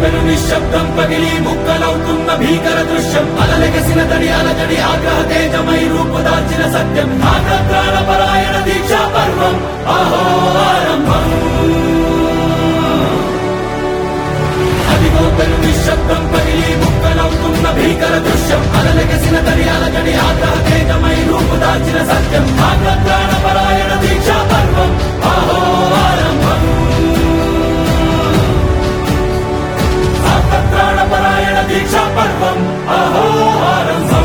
పెను నిశ్శబ్దం పగిలి ముక్కలవుతున్న భీకర దృశ్యం అలలెగసిన తడి అలజడి ఆగ్రహ తేజమై రూపుదాల్చిన సత్యం ఆగ్రహ పరాయణ దీక్షా పర్వం అహో ఆరంభం అదిగో పెను నిశ్శబ్దం పగిలి ముక్కలవుతున్న భీకర దృశ్యం అలలెగసిన తడి అలజడి ఆగ్రహ తేజమై రూపుదాల్చిన సత్యం ఆగ్రహ పరాయణ దీక్షా పర్వం అహో ఆరంభం ప్రాణపరాయణ దీక్షా పర్వం అహో ఆరంభం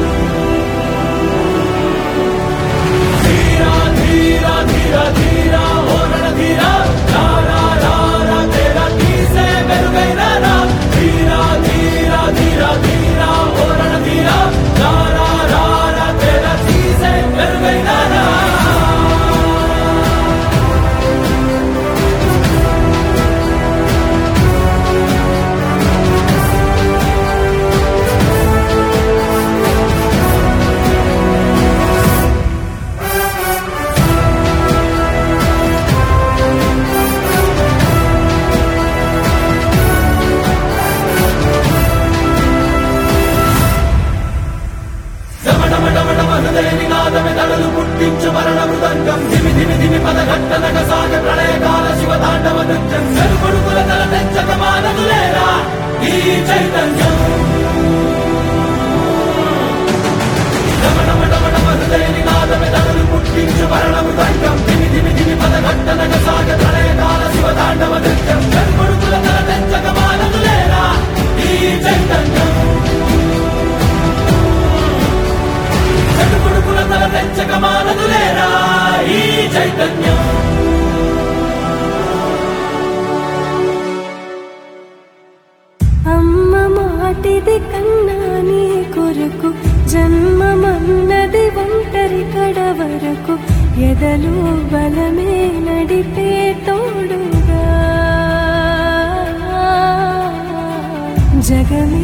ధీరా ధీరా ధీరా ధీరా ఓరణ ధీరా రారా రారా తేరా తీసే మెరుగైన రా ధీరా ధీరా ధీరా ధీరా ఓరణ ధీరా రారా రారా తేరా తీసే మెరుగైన రా హృదయనినాదమే తడలు పుట్టించు మరణ మృదంగం ధిమి ధిమి ధిమి పదఘట్టనగ సాగ ప్రళయకాల శివ తాండవ నృత్యం చెరుకొడుకుల తల తెంచక మానదులేరా ఈ చైతన్యం రమణమటమటమ హృదయనినాదమే తడలు పుట్టించు మరణ మృదంగం ధిమి ధిమి ధిమి పదఘట్టనగ సాగ ప్రళయకాల శివ తాండవ నృత్యం చెరుకొడుకుల తల తెంచక మానదులేరా ఈ చైతన్యం చెడుకుడుకుల తల తెంచక మానదులేరా ఈ చైతన్యం అమ్మ మాటిది కన్నా నీ కొరకు జన్మమన్నది ఒంటరి కడ వరకు ఎదలు బలమే నడిపే తోడుగా జగమే